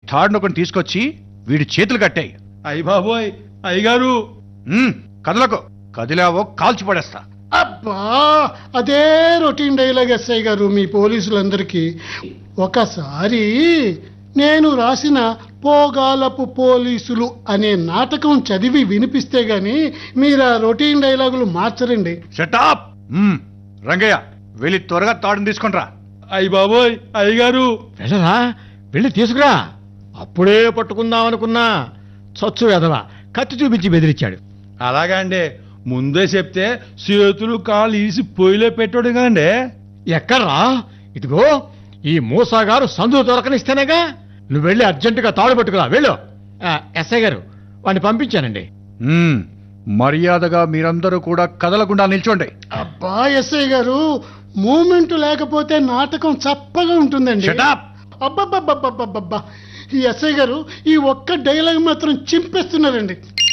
Third ఒకటి తీసుకొచ్చి వీడి చేతులు కట్టాయి అయ్య బాబోయ్ అయ్యగారు కదలకు కదిలావో కాల్చి పడేస్తా అబ్బా అదే రొటీన్ డైలాగ్ ఎస్ఐ గారు మీ పోలీసులందరికీ ఒకసారి నేను రాసిన పోగాలపు పోలీసులు అనే నాటకం చదివి వినిపిస్తే గాని మీరు ఆ రొటీన్ డైలాగులు మార్చరండి షటాప్ రంగయ్య వెళ్ళి త్వరగా తాడుని తీసుకుంట్రా అయ్య బాబోయ్ అయ్యగారు వెళ్ళరా వెళ్ళి తీసుకురా అప్పుడే పట్టుకుందాం అనుకున్నా చచ్చు ఎదవా కత్తి చూపించి బెదిరించాడు అలాగా అండి ముందే చెప్తే చేతులు కాళ్ళు ఈసి పొయ్యిలో పెట్టాడు కదండి ఎక్కడ్రా ఇదిగో ఈ మూసాగారు సందు దొరకనిస్తేనేగా నువ్వు వెళ్ళి అర్జెంటుగా తాడు పట్టుకురా వెళ్ళు ఆ, ఎస్ఐ గారు వాడిని పంపించానండి మ్మ్. మర్యాదగా మీరందరూ కూడా కదలకుండా నిల్చోండి అబ్బా ఎస్ఐ గారు మూమెంట్ లేకపోతే నాటకం చప్పగా ఉంటుందండి షటాప్ అబ్బబ్బబ్బబ్బబ్బబ్బా ఈ ఎస్ఐ గారు ఈ ఒక్క డైలాగ్ మాత్రం చింపేస్తున్నారండి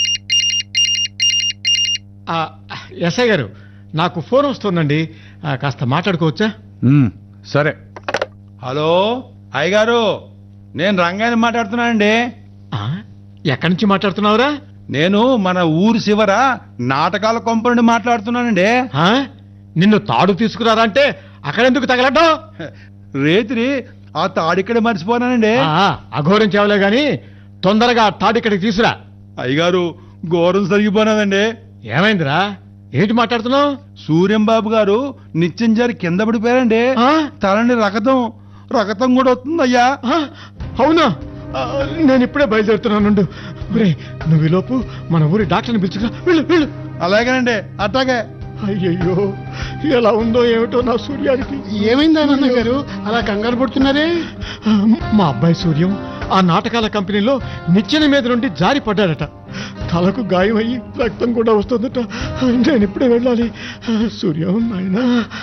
ఆ, ఎస్ఐ గారు నాకు ఫోన్ వస్తుందండి ఆ, కాస్త మాట్లాడుకోవచ్చా మ్మ్. సరే హలో అయ్యగారు నేను రంగాన్ని మాట్లాడుతున్నానండి ఆ, ఎక్కడి నుంచి మాట్లాడుతున్నావురా నేను మన ఊరు శివర నాటకాల కొంప నుండి మాట్లాడుతున్నానండి ఆ? నిన్ను తాడు తీసుకురారా అంటే అక్కడెందుకు తగలడ్డావు రేతిరి ఆ తాడిక్కడ మర్చిపోనానండి ఆ, అఘోరం చేవలే గాని తొందరగా ఆ తాడు ఇక్కడికి తీసురా అయ్యగారు ఘోరం సరిగిపోయినదండి ఏమైందిరా ఏంటి మాట్లాడుతున్నావు సూర్యం బాబు గారు నిత్యం జారి కింద పడిపోయారండి ఆ? తలని రకతం రకతం కూడా వస్తుంది అయ్యా ఆ, అవునా ఆ, నేను ఇప్పుడే బయలుదేరుతున్నాను ఒరే నువ్వు ఈలోపు మన ఊరి డాక్టర్ని పిలుచుకురా వెళ్ళు వెళ్ళు అలాగేనండి అట్లాగే అయ్యయ్యో ఎలా ఉందో ఏమిటో నా సూర్యానికి ఏమైంది ఆనందం గారు అలా కంగారు పడుతున్నారే ఆ, మా అబ్బాయి సూర్యం ఆ నాటకాల కంపెనీలో నిచ్చెన మీద నుండి జారి పడ్డాడట తలకు గాయం అయ్యి రక్తం కూడా వస్తుందట నేను ఇప్పుడే వెళ్ళాలి ఆ, సూర్యం నాయనా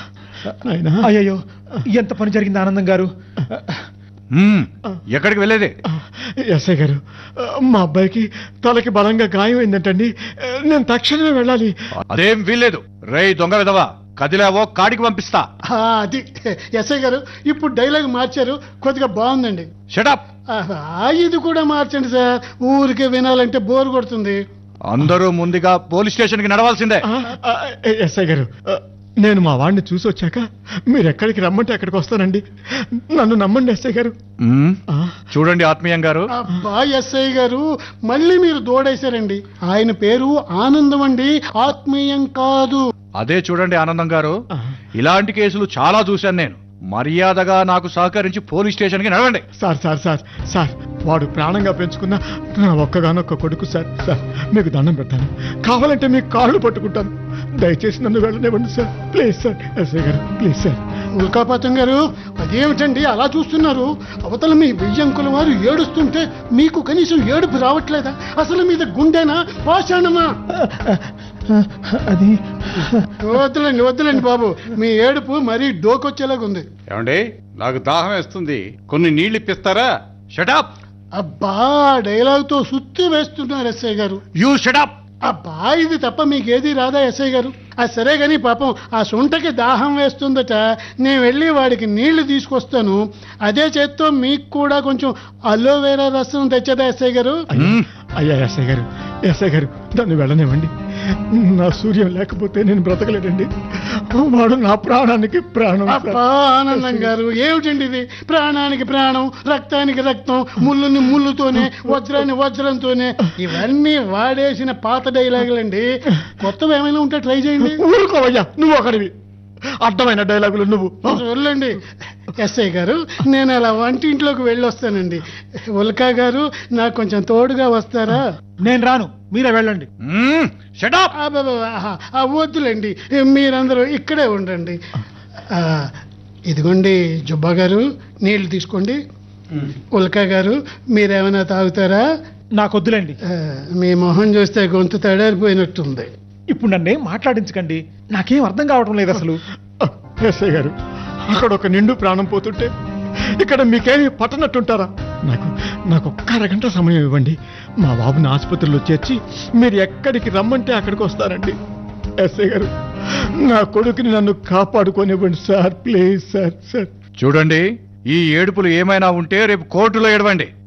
నాయనా అయ్యయ్యో ఎంత పని జరిగింది ఆనందం గారు మ్మ్. ఎక్కడికి వెళ్ళేది ఆ, ఎస్ఐ గారు ఆ, మా అబ్బాయికి తలకి బలంగా గాయం అయిందంటండి ఆ, నేను తక్షణమే వెళ్ళాలి అదేం వీల్లేదు రేయ్ దొంగ విధవా కదిలావో కాడికి పంపిస్తా ఆ, అది ఎస్ఐ గారు ఇప్పుడు డైలాగ్ మార్చారు కొద్దిగా బాగుందండి షటప్ ఆహా, ఇది కూడా మార్చండి సార్ ఊరికే వినాలంటే బోర్ కొడుతుంది అందరూ ముందుగా పోలీస్ స్టేషన్కి నడవాల్సిందే ఆ, ఆ, ఎస్ఐ గారు ఆ, నేను మా వాడిని చూసి వచ్చాక మీరు ఎక్కడికి రమ్మంటే అక్కడికి వస్తానండి నన్ను నమ్మండి ఎస్ఐ గారు మ్మ్. ఆ, చూడండి ఆత్మీయం గారు అబ్బా ఎస్ఐ గారు మళ్ళీ మీరు దోడేశారండి ఆయన పేరు ఆనందం అండి ఆత్మీయం కాదు అదే చూడండి ఆనందం గారు ఆ. ఇలాంటి కేసులు చాలా చూశాను నేను మర్యాదగా నాకు సహకరించి పోలీస్ స్టేషన్కి నడవండి సార్ సార్ సార్ సార్ వాడు ప్రాణంగా పెంచుకున్న నా ఒక్కగానొక్క కొడుకు సార్ సార్ మీకు దండం పెడతాను కావాలంటే మీకు కాళ్ళు పట్టుకుంటాను దయచేసి నన్ను వెళ్ళనివ్వండి సార్ ప్లీజ్ సార్ ఎస్ఐ గారు ప్లీజ్ సార్ ఉల్కాపాతం గారు అదేమిటండి అలా చూస్తున్నారు అవతల మీ వెయ్యంకుల వారు ఏడుస్తుంటే మీకు కనీసం ఏడుపు రావట్లేదా అసలు మీద గుండెనా పాషాణమా అది వద్దులండి వద్దులండి బాబు మీ ఏడుపు మరీ డోకొచ్చేలాగా ఉంది ఏమండి నాకు దాహం వేస్తుంది కొన్ని నీళ్ళు ఇప్పిస్తారా షటప్ అబ్బా డైలాగ్తో సుత్తి వేస్తున్నారు ఎస్ఐ గారు యూ షటప్ అబ్బా ఇది తప్ప మీకేది రాదా ఎస్ఐ గారు ఆ సరే గాని పాపం ఆ సొంటకి దాహం వేస్తుందట నేను వెళ్ళి వాడికి నీళ్లు తీసుకొస్తాను అదే చేత్తో మీకు కూడా కొంచెం అలోవేరా రసం తెచ్చదా ఎస్ఐ గారు అయ్యా అయ్యా ఎస్ఐ గారు ఎస్ఐ గారు నన్ను వెళ్ళనివ్వండి నా సూర్యం లేకపోతే నేను బ్రతకలేడండి వాడు నా ప్రాణానికి ప్రాణం సార్. అబ్బా ఆనందం గారు ఏమిటండి ఇది ప్రాణానికి ప్రాణం రక్తానికి రక్తం ముళ్ళుని ముళ్ళుతోనే వజ్రాన్ని వజ్రంతోనే ఇవన్నీ వాడేసిన పాత డైలాగులండి కొత్తవి ఏమైనా ఉంటే ట్రై చేయండి ఊరుకోవయ్యా నువ్వు ఒకడివి అర్థమైన డైలాగులు నువ్వు వెళ్ళండి ఎస్ఐ గారు నేను అలా వంటింట్లోకి వెళ్ళొస్తానండి ఉల్కా గారు నాకు కొంచెం తోడుగా వస్తారా నేను రాను మీరే వెళ్ళండి షటప్ అబ్బబ్బబ్బ, ఆహా, ఆ వద్దులేండి మీరందరూ ఇక్కడే ఉండండి ఆ, ఇదిగోండి జుబ్బా గారు నీళ్లు తీసుకోండి ఉల్కా గారు మీరేమైనా తాగుతారా నాకు వద్దులేండి ఆ, మీ మొహం చూస్తే గొంతు తడారిపోయినట్టుంది ఇప్పుడు నన్నేం మాట్లాడించకండి నాకేం అర్థం కావడం లేదు అసలు ఎస్ఐ గారు అక్కడ ఒక నిండు ప్రాణం పోతుంటే ఇక్కడ మీకేమి పట్టనట్టుంటారా నాకు నాకు ఒక్క అరగంట సమయం ఇవ్వండి మా బాబుని ఆసుపత్రిలో చేర్చి మీరు ఎక్కడికి రమ్మంటే అక్కడికి వస్తారండి ఎస్ఐ గారు నా కొడుకుని నన్ను కాపాడుకోనివ్వండి సార్ ప్లీజ్ సార్ సార్ చూడండి ఈ ఏడుపులు ఏమైనా ఉంటే రేపు కోర్టులో ఏడవండి